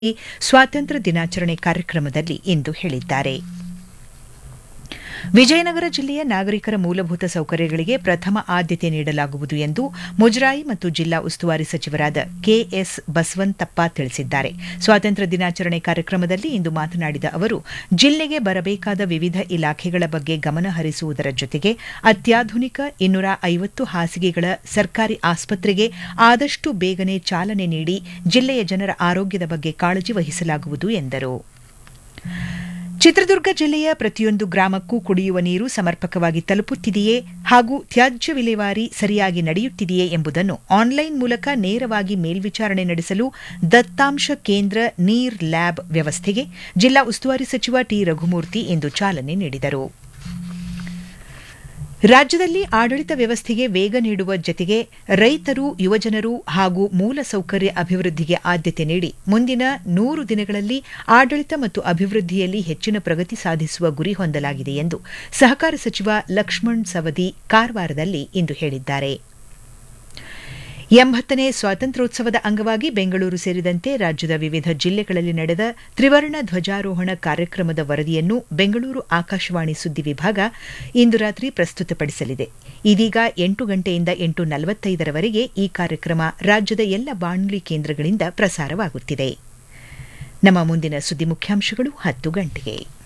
ಸ್ವಾತಂತ್ರ್ಯ ದಿನಾಚರಣೆ ಕಾರ್ಯಕ್ರಮದಲ್ಲಿ ಇಂದು ಹೇಳಿದ್ದಾರೆ ವಿಜಯನಗರ ಜಿಲ್ಲೆಯ ನಾಗರಿಕರ ಮೂಲಭೂತ ಸೌಕರ್ಯಗಳಿಗೆ ಪ್ರಥಮ ಆದ್ಯತೆ ನೀಡಲಾಗುವುದು ಎಂದು ಮುಜರಾಯಿ ಮತ್ತು ಜಿಲ್ಲಾ ಉಸ್ತುವಾರಿ ಸಚಿವರಾದ ಕೆಎಸ್ ಬಸವಂತಪ್ಪ ತಿಳಿಸಿದ್ದಾರೆ ಸ್ವಾತಂತ್ರ್ಯ ದಿನಾಚರಣೆ ಕಾರ್ಯಕ್ರಮದಲ್ಲಿ ಇಂದು ಮಾತನಾಡಿದ ಅವರು ಜಿಲ್ಲೆಗೆ ಬರಬೇಕಾದ ವಿವಿಧ ಇಲಾಖೆಗಳ ಬಗ್ಗೆ ಗಮನ ಹರಿಸುವುದರ ಜೊತೆಗೆ ಅತ್ಯಾಧುನಿಕ ಇನ್ನೂರ ಐವತ್ತು ಹಾಸಿಗೆಗಳ ಸರ್ಕಾರಿ ಆಸ್ಪತ್ರೆಗೆ ಆದಷ್ಟು ಬೇಗನೆ ಚಾಲನೆ ನೀಡಿ ಜಿಲ್ಲೆಯ ಜನರ ಆರೋಗ್ಯದ ಬಗ್ಗೆ ಕಾಳಜಿ ವಹಿಸಲಾಗುವುದು ಎಂದರು ಚಿತ್ರದುರ್ಗ ಜಿಲ್ಲೆಯ ಪ್ರತಿಯೊಂದು ಗ್ರಾಮಕ್ಕೂ ಕುಡಿಯುವ ನೀರು ಸಮರ್ಪಕವಾಗಿ ತಲುಪುತ್ತಿದೆಯೇ ಹಾಗೂ ತ್ಯಾಜ್ಯ ವಿಲೇವಾರಿ ಸರಿಯಾಗಿ ನಡೆಯುತ್ತಿದೆಯೇ ಎಂಬುದನ್ನು ಆನ್ಲೈನ್ ಮೂಲಕ ನೇರವಾಗಿ ಮೇಲ್ವಿಚಾರಣೆ ನಡೆಸಲು ದತ್ತಾಂಶ ಕೇಂದ್ರ ನೀರ್ ಲ್ಯಾಬ್ ವ್ಯವಸ್ಥೆಗೆ ಜಿಲ್ಲಾ ಉಸ್ತುವಾರಿ ಸಚಿವ ಟಿ ರಘುಮೂರ್ತಿ ಇಂದು ಚಾಲನೆ ನೀಡಿದರು ರಾಜ್ಯದಲ್ಲಿ ಆಡಳಿತ ವ್ಯವಸ್ಥೆಗೆ ವೇಗ ನೀಡುವ ಜತೆಗೆ ರೈತರು ಯುವಜನರು ಹಾಗೂ ಮೂಲಸೌಕರ್ಯ ಅಭಿವೃದ್ಧಿಗೆ ಆದ್ಯತೆ ನೀಡಿ ಮುಂದಿನ ನೂರು ದಿನಗಳಲ್ಲಿ ಆಡಳಿತ ಮತ್ತು ಅಭಿವೃದ್ಧಿಯಲ್ಲಿ ಹೆಚ್ಚಿನ ಪ್ರಗತಿ ಸಾಧಿಸುವ ಗುರಿ ಹೊಂದಲಾಗಿದೆ ಎಂದು ಸಹಕಾರ ಸಚಿವ ಲಕ್ಷ್ಮಣ್ ಸವದಿ ಕಾರವಾರದಲ್ಲಿ ಇಂದು ಹೇಳಿದ್ದಾರೆ ಎಂಬತ್ತನೇ ಸ್ವಾತಂತ್ರ್ಯೋತ್ಸವದ ಅಂಗವಾಗಿ ಬೆಂಗಳೂರು ಸೇರಿದಂತೆ ರಾಜ್ಯದ ವಿವಿಧ ಜಿಲ್ಲೆಗಳಲ್ಲಿ ನಡೆದ ತ್ರಿವರ್ಣ ಧ್ವಜಾರೋಹಣ ಕಾರ್ಯಕ್ರಮದ ವರದಿಯನ್ನು ಬೆಂಗಳೂರು ಆಕಾಶವಾಣಿ ಸುದ್ದಿ ವಿಭಾಗ ಇಂದು ರಾತ್ರಿ ಪ್ರಸ್ತುತಪಡಿಸಲಿದೆ ಇದೀಗ ಎಂಟು ಗಂಟೆಯಿಂದ ಎಂಟು ನಲವತ್ತೈದರವರೆಗೆ ಈ ಕಾರ್ಯಕ್ರಮ ರಾಜ್ಯದ ಎಲ್ಲ ಬಾನುಲಿ ಕೇಂದ್ರಗಳಿಂದ ಪ್ರಸಾರವಾಗುತ್ತಿದೆ ನಮ್ಮ ಮುಂದಿನ ಸುದ್ದಿ ಮುಖ್ಯಾಂಶಗಳು ಹತ್ತು ಗಂಟೆಗೆ